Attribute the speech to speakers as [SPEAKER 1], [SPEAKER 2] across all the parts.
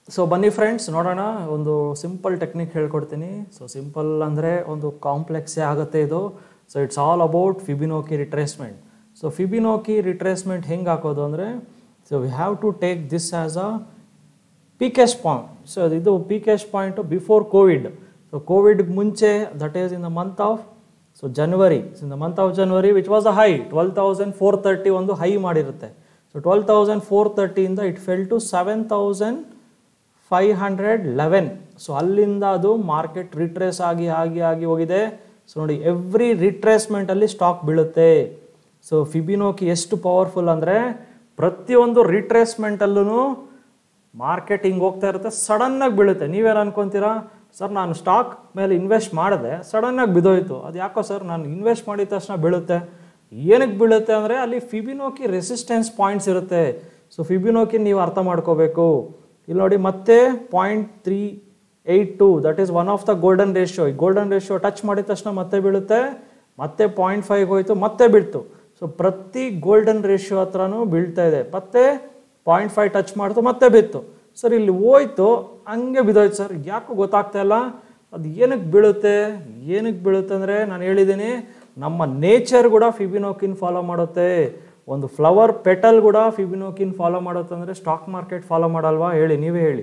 [SPEAKER 1] so ಬನ್ನಿ friends ನೋಡೋಣ ಒಂದು ಸಿಂಪಲ್ ಟೆಕ್ನಿಕ್ ಹೇಳ್ಕೊಡ್ತೀನಿ ಸೊ ಸಿಂಪಲ್ ಅಂದರೆ ಒಂದು ಕಾಂಪ್ಲೆಕ್ಸೇ ಆಗುತ್ತೆ ಇದು so it's all about Fibonacci retracement so Fibonacci retracement ಹೆಂಗೆ ಹಾಕೋದು ಅಂದರೆ so we have to take this as a peakest point so ಇದು peakest point before Covid so ಕೋವಿಡ್ಗೆ ಮುಂಚೆ that is in the month of so January in the month of January which was a high twelve thousand four thirty ಒಂದು high ಮಾಡಿರುತ್ತೆ so twelve thousand four ತರ್ಟಿಯಿಂದ it fell to seven thousand five hundred eleven so ಅಲ್ಲಿಂದ ಅದು market ರಿಟ್ರೇಸ್ ಆಗಿ ಆಗಿ ಆಗಿ ಹೋಗಿದೆ so ನೋಡಿ ಎವ್ರಿ ರಿಟ್ರೇಸ್ಮೆಂಟಲ್ಲಿ ಸ್ಟಾಕ್ ಬೀಳುತ್ತೆ ಸೊ ಫಿಬಿನೋಕಿ ಎಷ್ಟು ಪವರ್ಫುಲ್ ಅಂದರೆ ಪ್ರತಿಯೊಂದು ರಿಟ್ರೇಸ್ಮೆಂಟಲ್ಲೂ ಮಾರ್ಕೆಟ್ ಹಿಂಗೆ ಹೋಗ್ತಾ ಇರುತ್ತೆ ಸಡನ್ನಾಗಿ ಬೀಳುತ್ತೆ ನೀವೇನು ಅನ್ಕೊಂತೀರಾ ಸರ್ ನಾನು ಸ್ಟಾಕ್ ಮೇಲೆ ಇನ್ವೆಸ್ಟ್ ಮಾಡಿದೆ ಸಡನ್ನಾಗಿ ಬಿದ್ದೋಯ್ತು ಅದು ಯಾಕೋ ಸರ್ ನಾನು ಇನ್ವೆಸ್ಟ್ ಮಾಡಿದ ತಕ್ಷಣ ಬೀಳುತ್ತೆ ಏನಕ್ಕೆ ಬೀಳುತ್ತೆ ಅಂದರೆ ಅಲ್ಲಿ ಫಿಬಿನೋಕಿ ರೆಸಿಸ್ಟೆನ್ಸ್ ಪಾಯಿಂಟ್ಸ್ ಇರುತ್ತೆ ಸೊ ಫಿಬಿನೋಕಿ ನೀವು ಅರ್ಥ ಮಾಡ್ಕೋಬೇಕು ಇಲ್ಲಿ ನೋಡಿ ಮತ್ತೆ point three eight two that is one of the golden ratio ಈ ಗೋಲ್ಡನ್ ರೇಷಿಯೋ ಟಚ್ ಮಾಡಿದ ತಕ್ಷಣ ಮತ್ತೆ ಬೀಳುತ್ತೆ ಮತ್ತೆ ಪಾಯಿಂಟ್ ಫೈವ್ ಹೋಯ್ತು ಮತ್ತೆ ಬೀಳ್ತು ಸೊ ಪ್ರತಿ ಗೋಲ್ಡನ್ ರೇಷಿಯೋ ಹತ್ರನೂ ಬೀಳ್ತಾ ಇದೆ ಮತ್ತೆ ಪಾಯಿಂಟ್ ಫೈವ್ ಟಚ್ ಮಾಡ್ತು ಮತ್ತೆ ಬಿತ್ತು ಸರ್ ಇಲ್ಲಿ ಹೋಯ್ತು ಹಂಗೆ ಬಿದ್ದೋಯ್ತು ಸರ್ ಯಾಕೋ ಗೊತ್ತಾಗ್ತಾ ಇಲ್ಲ ಅದು ಏನಕ್ಕೆ ಬೀಳುತ್ತೆ ಏನಕ್ಕೆ ಬೀಳುತ್ತೆ ಅಂದರೆ ನಾನು ಹೇಳಿದ್ದೀನಿ ನಮ್ಮ ನೇಚರ್ ಕೂಡ ಫಿಬಿನೋಕಿನ್ ಫಾಲೋ ಮಾಡುತ್ತೆ ಒಂದು ಫ್ಲವರ್ ಪೆಟಲ್ ಕೂಡ ಫಿಬಿನೋಕಿನ್ ಫಾಲೋ ಮಾಡುತ್ತೆ ಅಂದರೆ ಸ್ಟಾಕ್ ಮಾರ್ಕೆಟ್ ಫಾಲೋ ಮಾಡಲ್ವಾ ಹೇಳಿ ನೀವೇ ಹೇಳಿ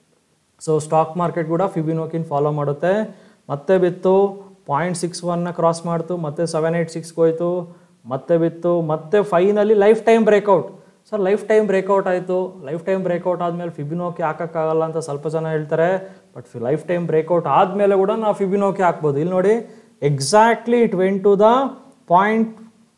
[SPEAKER 1] ಸೊ ಸ್ಟಾಕ್ ಮಾರ್ಕೆಟ್ ಕೂಡ ಫಿಬಿನೋಕಿನ್ ಫಾಲೋ ಮಾಡುತ್ತೆ ಮತ್ತೆ ಬಿತ್ತು ಪಾಯಿಂಟ್ ಸಿಕ್ಸ್ ಒನ್ನ ಕ್ರಾಸ್ ಮಾಡ್ತು ಮತ್ತೆ ಸೆವೆನ್ ಏಯ್ಟ್ ಸಿಕ್ಸ್ಗೆ ಹೋಯ್ತು ಮತ್ತೆ ಬಿತ್ತು ಮತ್ತೆ finally life time breakout sir life time breakout ಆಯಿತು ಲೈಫ್ ಟೈಮ್ ಬ್ರೇಕ್ಔಟ್ ಆದಮೇಲೆ ಫಿಬಿನೋಕಿ ಹಾಕೋಕ್ಕಾಗಲ್ಲ ಅಂತ ಸ್ವಲ್ಪ ಜನ ಹೇಳ್ತಾರೆ ಬಟ್ ಲೈಫ್ ಟೈಮ್ ಬ್ರೇಕ್ಔಟ್ ಆದಮೇಲೆ ಕೂಡ ನಾವು ಫಿಬಿನೋಕಿ ಹಾಕ್ಬೋದು ಇಲ್ಲಿ ನೋಡಿ exactly it went to the point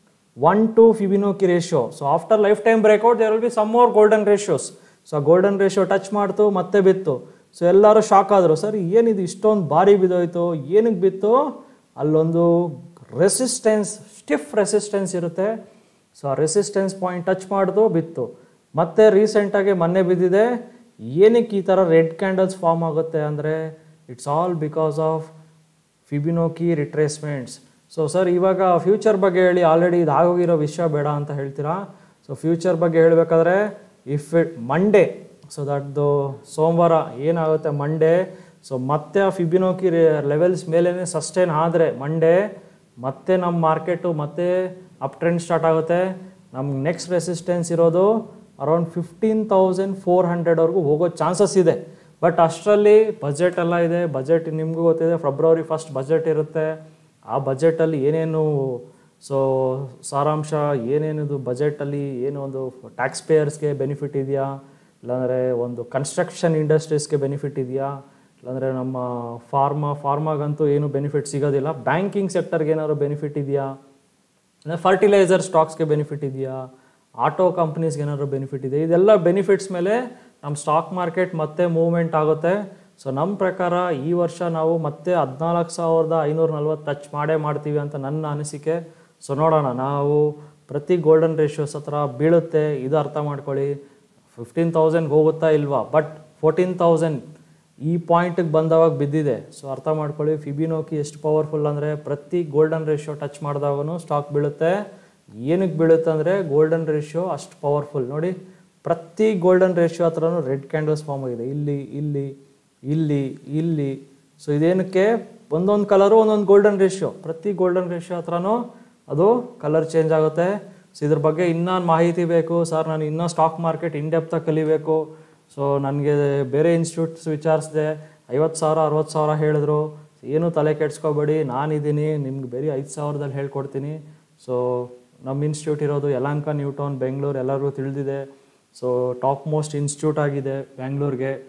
[SPEAKER 1] one two Fibonacci ratio so after life time breakout there will be some more golden ratios so golden ratio touch ಮಾಡ್ತು ಮತ್ತೆ ಬಿತ್ತು ಸೊ ಎಲ್ಲರೂ ಶಾಕ್ ಆದರು ಸರ್ ಏನಿದು ಇಷ್ಟೊಂದು ಭಾರಿ ಬಿದ್ದೋಯ್ತು ಏನಕ್ಕೆ ಬಿತ್ತು ಅಲ್ಲೊಂದು ರೆಸಿಸ್ಟೆನ್ಸ್ ಸ್ಟಿಫ್ ರೆಸಿಸ್ಟೆನ್ಸ್ ಇರುತ್ತೆ ಸೊ ಆ ರೆಸಿಸ್ಟೆನ್ಸ್ ಪಾಯಿಂಟ್ ಟಚ್ ಮಾಡ್ದು ಬಿತ್ತು ಮತ್ತೆ ರೀಸೆಂಟಾಗಿ ಮೊನ್ನೆ ಬಿದ್ದಿದೆ ಏನಕ್ಕೆ ಈ ಥರ ರೆಡ್ ಕ್ಯಾಂಡಲ್ಸ್ ಫಾರ್ಮ್ ಆಗುತ್ತೆ ಅಂದರೆ it's all because of Fibonacci retracements so sir ಇವಾಗ ಫ್ಯೂಚರ್ ಬಗ್ಗೆ ಹೇಳಿ ಆಲ್ರೆಡಿ ಇದು ಆಗೋಗಿರೋ ವಿಷಯ ಬೇಡ ಅಂತ ಹೇಳ್ತೀರಾ ಸೊ ಫ್ಯೂಚರ್ ಬಗ್ಗೆ ಹೇಳಬೇಕಾದ್ರೆ ಇಫ್ ಇಟ್ ಮಂಡೇ ಸೊ ದಟ್ದು ಸೋಮವಾರ ಏನಾಗುತ್ತೆ ಮಂಡೇ ಸೊ ಮತ್ತೆ ಆ ಫಿಬಿನೋಕಿ ಲೆವೆಲ್ಸ್ ಮೇಲೇ ಸಸ್ಟೈನ್ ಆದರೆ ಮಂಡೇ ಮತ್ತೆ ನಮ್ಮ ಮಾರ್ಕೆಟು ಮತ್ತೆ ಅಪ್ ಟ್ರೆಂಡ್ ಸ್ಟಾರ್ಟ್ ಆಗುತ್ತೆ ನಮ್ಗೆ ನೆಕ್ಸ್ಟ್ ರೆಸಿಸ್ಟೆನ್ಸ್ ಇರೋದು ಅರೌಂಡ್ ಫಿಫ್ಟೀನ್ ತೌಸಂಡ್ ಫೋರ್ ಹಂಡ್ರೆಡ್ವರೆಗೂ ಹೋಗೋ ಚಾನ್ಸಸ್ ಇದೆ ಬಟ್ ಅಷ್ಟರಲ್ಲಿ ಬಜೆಟ್ ಎಲ್ಲ ಇದೆ ಬಜೆಟ್ ನಿಮಗೂ ಗೊತ್ತಿದೆ ಫೆಬ್ರವರಿ ಫಸ್ಟ್ ಬಜೆಟ್ ಇರುತ್ತೆ ಆ ಬಜೆಟಲ್ಲಿ ಏನೇನು ಸೊ ಸಾರಾಂಶ ಏನೇನಿದು ಬಜೆಟಲ್ಲಿ ಏನು ಒಂದು ಟ್ಯಾಕ್ಸ್ ಪೇಯರ್ಸ್ಗೆ ಬೆನಿಫಿಟ್ ಇದೆಯಾ ಇಲ್ಲಾಂದರೆ ಒಂದು ಕನ್ಸ್ಟ್ರಕ್ಷನ್ ಇಂಡಸ್ಟ್ರೀಸ್ಗೆ ಬೆನಿಫಿಟ್ ಇದೆಯಾ ಇಲ್ಲಾಂದರೆ ನಮ್ಮ ಫಾರ್ಮಾ ಫಾರ್ಮಾಗಂತೂ ಏನು ಬೆನಿಫಿಟ್ ಸಿಗೋದಿಲ್ಲ ಬ್ಯಾಂಕಿಂಗ್ ಸೆಕ್ಟರ್ಗೆ ಏನಾದ್ರು ಬೆನಿಫಿಟ್ ಇದೆಯಾ ಅಂದರೆ ಫರ್ಟಿಲೈಸರ್ ಸ್ಟಾಕ್ಸ್ಗೆ ಬೆನಿಫಿಟ್ ಇದೆಯಾ ಆಟೋ ಕಂಪ್ನೀಸ್ಗೆ ಏನಾದ್ರು ಬೆನಿಫಿಟ್ ಇದೆ ಇದೆಲ್ಲ ಬೆನಿಫಿಟ್ಸ್ ಮೇಲೆ ನಮ್ಮ ಸ್ಟಾಕ್ ಮಾರ್ಕೆಟ್ ಮತ್ತೆ ಮೂವ್ಮೆಂಟ್ ಆಗುತ್ತೆ ಸೊ ನಮ್ಮ ಪ್ರಕಾರ ಈ ವರ್ಷ ನಾವು ಮತ್ತೆ ಹದಿನಾಲ್ಕು ಸಾವಿರದ ಐನೂರ ನಲ್ವತ್ತು ಟಚ್ ಮಾಡೇ ಮಾಡ್ತೀವಿ ಅಂತ ನನ್ನ ಅನಿಸಿಕೆ ಸೊ ನೋಡೋಣ ನಾವು ಪ್ರತಿ ಗೋಲ್ಡನ್ ರೇಷಿಯೋಸ್ ಹತ್ರ ಬೀಳುತ್ತೆ ಇದು ಅರ್ಥ ಮಾಡ್ಕೊಳ್ಳಿ ಫಿಫ್ಟೀನ್ ತೌಸಂಡ್ಗೆ ಹೋಗುತ್ತಾ ಇಲ್ವಾ ಬಟ್ ಫೋರ್ಟೀನ್ ತೌಸಂಡ್ ಈ ಪಾಯಿಂಟಿಗೆ ಬಂದವಾಗ ಬಿದ್ದಿದೆ ಸೊ ಅರ್ಥ ಮಾಡ್ಕೊಳ್ಳಿ ಫಿಬಿನೋಕಿ ಎಷ್ಟು ಪವರ್ಫುಲ್ ಅಂದರೆ ಪ್ರತಿ ಗೋಲ್ಡನ್ ರೇಷಿಯೋ ಟಚ್ ಮಾಡಿದಾಗೂ ಸ್ಟಾಕ್ ಬೀಳುತ್ತೆ ಏನಕ್ಕೆ ಬೀಳುತ್ತೆ ಅಂದರೆ ಗೋಲ್ಡನ್ ರೇಷಿಯೋ ಅಷ್ಟು ಪವರ್ಫುಲ್ ನೋಡಿ ಪ್ರತಿ ಗೋಲ್ಡನ್ ರೇಷಿಯೋ ಹತ್ರನೂ ರೆಡ್ ಕ್ಯಾಂಡಲ್ಸ್ ಫಾರ್ಮ್ ಆಗಿದೆ ಇಲ್ಲಿ ಇಲ್ಲಿ ಇಲ್ಲಿ ಇಲ್ಲಿ ಸೊ ಇದೇನಕ್ಕೆ ಒಂದೊಂದು ಕಲರು ಒಂದೊಂದು ಗೋಲ್ಡನ್ ರೇಷಿಯೋ ಪ್ರತಿ ಗೋಲ್ಡನ್ ರೇಷಿಯೋ ಹತ್ರನೂ ಅದು ಕಲರ್ ಚೇಂಜ್ ಆಗುತ್ತೆ ಸೊ ಇದ್ರ ಬಗ್ಗೆ ಇನ್ನೂ ಮಾಹಿತಿ ಬೇಕು ಸರ್ ನಾನು ಇನ್ನೂ ಸ್ಟಾಕ್ ಮಾರ್ಕೆಟ್ ಇನ್ಡೆಪ್ತಾಗಿ ಕಲಿಬೇಕು ಸೊ ನನಗೆ ಬೇರೆ ಇನ್ಸ್ಟಿಟ್ಯೂಟ್ಸ್ ವಿಚಾರಿಸಿದೆ ಐವತ್ತು ಸಾವಿರ ಅರವತ್ತು ಸಾವಿರ ಹೇಳಿದ್ರು ಏನು ತಲೆ ಕೆಡ್ಸ್ಕೊಬೇಡಿ ನಾನಿದ್ದೀನಿ ನಿಮ್ಗೆ ಬರೀ ಐದು ಸಾವಿರದಲ್ಲಿ ಹೇಳ್ಕೊಡ್ತೀನಿ ಸೊ ನಮ್ಮ ಇನ್ಸ್ಟಿಟ್ಯೂಟ್ ಇರೋದು ಯಲಾಂಕ ನ್ಯೂಟೌನ್ ಬೆಂಗಳೂರು ಎಲ್ಲರಿಗೂ ತಿಳಿದಿದೆ ಸೊ ಟಾಪ್ ಮೋಸ್ಟ್ ಇನ್ಸ್ಟಿಟ್ಯೂಟ್ ಆಗಿದೆ ಬ್ಯಾಂಗ್ಳೂರ್ಗೆ